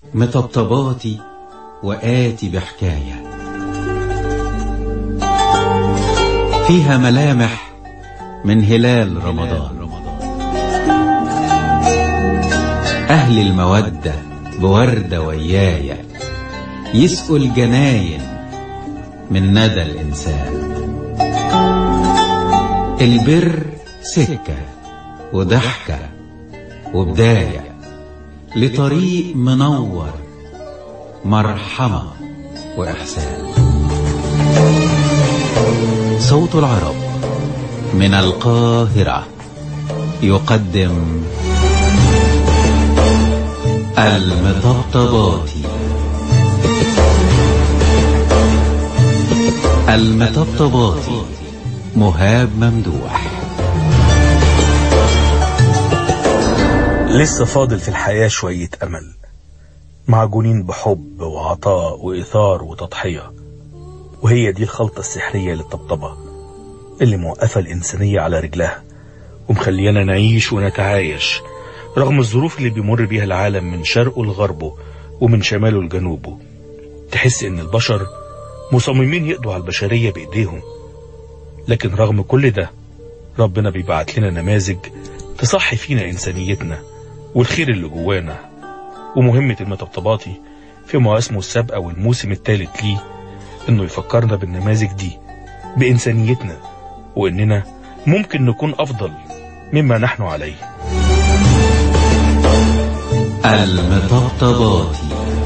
مطبطباتي وآتي بحكاية فيها ملامح من هلال رمضان أهل المودة بوردة ويايا يسقوا الجناين من ندى الإنسان البر سكة وضحكة وبداية لطريق منور مرحمة وإحسان صوت العرب من القاهرة يقدم المطبطباتي المطبطباتي مهاب ممدوح لسه فاضل في الحياة شوية أمل معجونين بحب وعطاء وإثار وتضحية وهي دي الخلطة السحرية للطبطبة اللي موقفة الإنسانية على رجلها ومخليانا نعيش ونتعايش رغم الظروف اللي بيمر بيها العالم من شرقه لغربه ومن شماله لجنوبه تحس إن البشر مصممين يقضوا على البشرية بإيديهم لكن رغم كل ده ربنا بيبعت لنا نماذج تصحي فينا إنسانيتنا والخير اللي جوانا ومهمة المطبطباتي في مواسمه السابقة والموسم الثالث ليه إنه يفكرنا بالنماذج دي بإنسانيتنا وإننا ممكن نكون أفضل مما نحن عليه المطبطباتي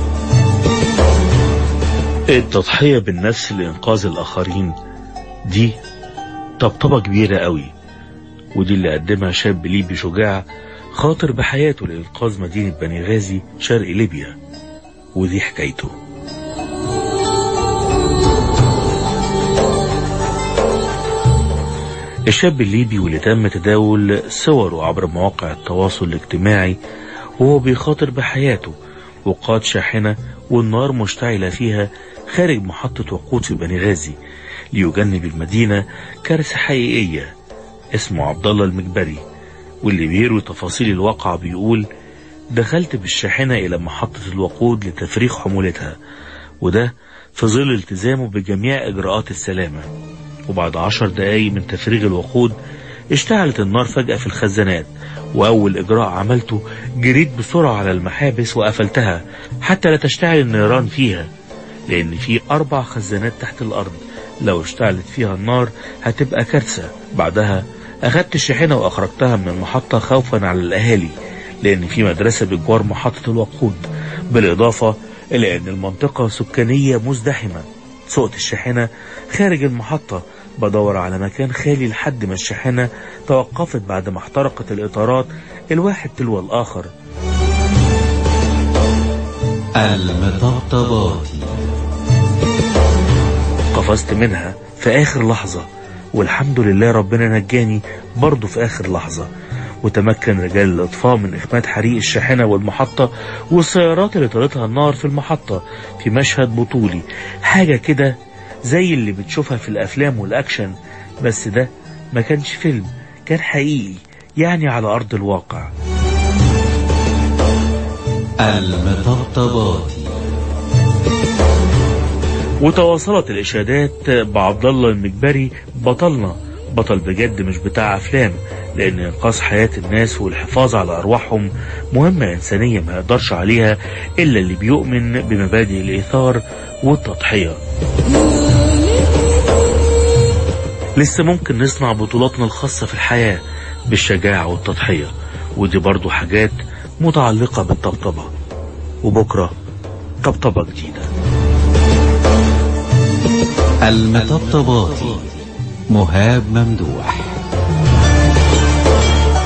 التضحية بالنفس لإنقاذ الآخرين دي طبطبة كبيرة قوي ودي اللي قدمها شاب ليبي شجاع خاطر بحياته لإنقاذ مدينة بني غازي شرق ليبيا ودي حكايته الشاب الليبي واللي تم تداول صوره عبر مواقع التواصل الاجتماعي وهو بيخاطر بحياته وقاد شاحنة والنار مشتعلة فيها خارج محطة وقود في بني غازي ليجنب المدينة كارثة حقيقية اسمه عبد الله المجبري واللي بيروي تفاصيل الواقعة بيقول دخلت بالشاحنة إلى محطة الوقود لتفريغ حمولتها وده في ظل التزامه بجميع إجراءات السلامة وبعد عشر دقايق من تفريغ الوقود اشتعلت النار فجأة في الخزانات وأول إجراء عملته جريت بسرعة على المحابس وقفلتها حتى لا تشتعل النيران فيها لأن في أربع خزانات تحت الأرض لو اشتعلت فيها النار هتبقى كارثة بعدها أخدت الشاحنة وأخرجتها من المحطة خوفا على الأهالي لأن في مدرسة بجوار محطة الوقود بالإضافة إلى أن المنطقة سكانية مزدحمة سقط الشاحنة خارج المحطة بدور على مكان خالي لحد ما الشاحنة توقفت بعد ما احترقت الإطارات الواحد تلو الآخر المطبطباتي قفزت منها في آخر لحظة والحمد لله ربنا نجاني برضه في آخر لحظة وتمكن رجال الإطفاء من إخماد حريق الشاحنة والمحطة والسيارات اللي طالتها النار في المحطة في مشهد بطولي حاجة كده زي اللي بتشوفها في الأفلام والأكشن بس ده ما كانش فيلم كان حقيقي يعني على أرض الواقع المطبطباتي وتواصلت الإشادات بعبد الله المجبري بطلنا بطل بجد مش بتاع أفلام لأن إنقاذ حياة الناس والحفاظ على أرواحهم مهمة إنسانية ما يقدرش عليها إلا اللي بيؤمن بمبادئ الإيثار والتضحية لسه ممكن نصنع بطولاتنا الخاصة في الحياة بالشجاعة والتضحية ودي برضو حاجات متعلقة بالطبطبة وبكرة طبطبة جديدة المطبطباتي مهاب ممدوح